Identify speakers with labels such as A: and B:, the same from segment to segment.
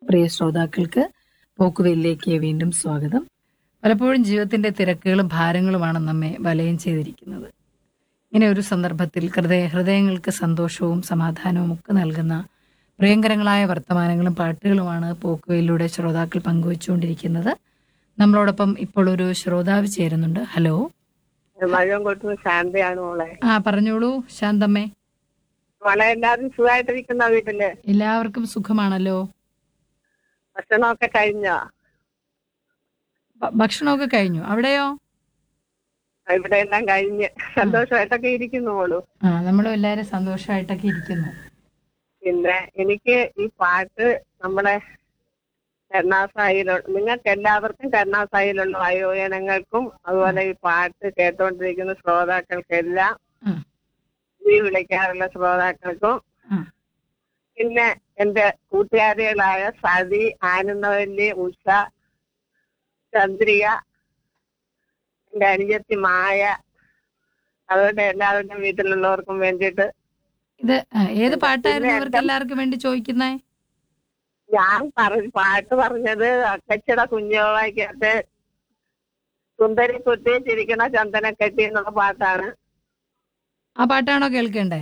A: പ്രിയ ശ്രോതാക്കൾക്ക് പോക്കുവെല്ലിലേക്ക് വീണ്ടും സ്വാഗതം പലപ്പോഴും ജീവിതത്തിന്റെ തിരക്കുകളും ഭാരങ്ങളുമാണ് നമ്മെ വലയം ചെയ്തിരിക്കുന്നത് ഇങ്ങനെ ഒരു സന്ദർഭത്തിൽ ഹൃദയ ഹൃദയങ്ങൾക്ക് സന്തോഷവും സമാധാനവും ഒക്കെ നൽകുന്ന പ്രിയങ്കരങ്ങളായ വർത്തമാനങ്ങളും പാട്ടുകളുമാണ് പോക്കുവയിലൂടെ ശ്രോതാക്കൾ പങ്കുവച്ചുകൊണ്ടിരിക്കുന്നത് നമ്മളോടൊപ്പം ഇപ്പോൾ ഒരു ശ്രോതാവ് ചേരുന്നുണ്ട് ഹലോ
B: മഴയും കൊട്ടുന്ന ശാന്തയാണ് മോളെ
A: ആ പറഞ്ഞോളൂ ശാന്തമ്മേ
B: മോളെ എല്ലാവരും സുഖമായിട്ടിരിക്കുന്ന വീട്ടില്
A: എല്ലാവർക്കും സുഖമാണല്ലോ
B: ഭക്ഷണമൊക്കെ കഴിഞ്ഞോ
A: ഭ- ഭക്ഷണമൊക്കെ കഴിഞ്ഞു അവിടെയോ
B: ഇവിടെ എല്ലാം കഴിഞ്ഞ് സന്തോഷമായിട്ടൊക്കെ ഇരിക്കുന്നു മോളു
A: ആ നമ്മളും എല്ലാവരും സന്തോഷമായിട്ടൊക്കെ ഇരിക്കുന്നു
B: പിന്നെ എനിക്ക് ഈ പാട്ട് നമ്മളെ കരുണാസായിലുള്ള നിങ്ങൾക്ക് എല്ലാവർക്കും കരുണാസായിലുള്ള വയോജനങ്ങൾക്കും അതുപോലെ ഈ പാട്ട് കേട്ടോണ്ടിരിക്കുന്ന ശ്രോതാക്കൾക്കെല്ലാം
A: ഉം.
B: ഈ വിളിക്കാറുള്ള ശ്രോതാക്കൾക്കും
A: ആ
B: പിന്നെ എന്റെ കൂട്ടുകാരികളായ സതി ആനന്ദവല്ലി ഉഷ ചന്ദ്രിക എന്റെ അനുജത്തി മായ അതുകൊണ്ട് എല്ലാവരുടെയും വീട്ടിലുള്ളവർക്കും വേണ്ടിയിട്ട്
A: ഇത് ആ, ഏത് പാട്ടായിരുന്നു
B: പിന്നെ
A: ഇവർക്ക് എല്ലാവർക്കും വേണ്ടി ചോദിക്കുന്നേ
B: ഞാൻ പറഞ്ഞ പാട്ട് പറഞ്ഞത് അക്കച്ചട കുഞ്ഞോവായിക്കകത്ത് സുന്ദരി കുത്തി ചിരിക്കണ ചന്ദനക്കെട്ടി എന്നുള്ള പാട്ടാണ്
A: ആ പാട്ടാണോ കേൾക്കണ്ടേ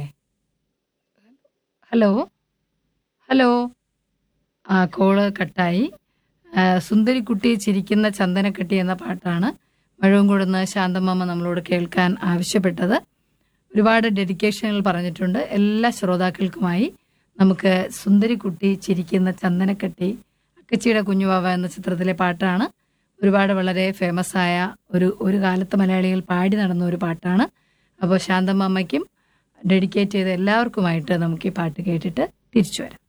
A: ഹലോ ഹലോ ആ കോള് കട്ടായി ആ, സുന്ദരിക്കുട്ടി ചിരിക്കുന്ന ചന്ദനക്കെട്ടി എന്ന പാട്ടാണ് മഴവുംകൂടുന്ന ശാന്തമാമ നമ്മളോട് കേൾക്കാൻ ആവശ്യപ്പെട്ടത് ഒരുപാട് ഡെഡിക്കേഷനുകൾ പറഞ്ഞിട്ടുണ്ട് എല്ലാ ശ്രോതാക്കൾക്കുമായി നമുക്ക് സുന്ദരിക്കുട്ടി ചിരിക്കുന്ന ചന്ദനക്കെട്ടി അക്കച്ചിയുടെ കുഞ്ഞുവാവ എന്ന ചിത്രത്തിലെ പാട്ടാണ് ഒരുപാട് വളരെ ഫേമസ് ആയ ഒരു ഒരു കാലത്ത് മലയാളികൾ പാടി നടന്ന ഒരു പാട്ടാണ് അപ്പോൾ ശാന്തമ്മയ്ക്കും ഡെഡിക്കേറ്റ് ചെയ്ത എല്ലാവർക്കുമായിട്ട് നമുക്ക് ഈ പാട്ട് കേട്ടിട്ട് തിരിച്ചു വരാം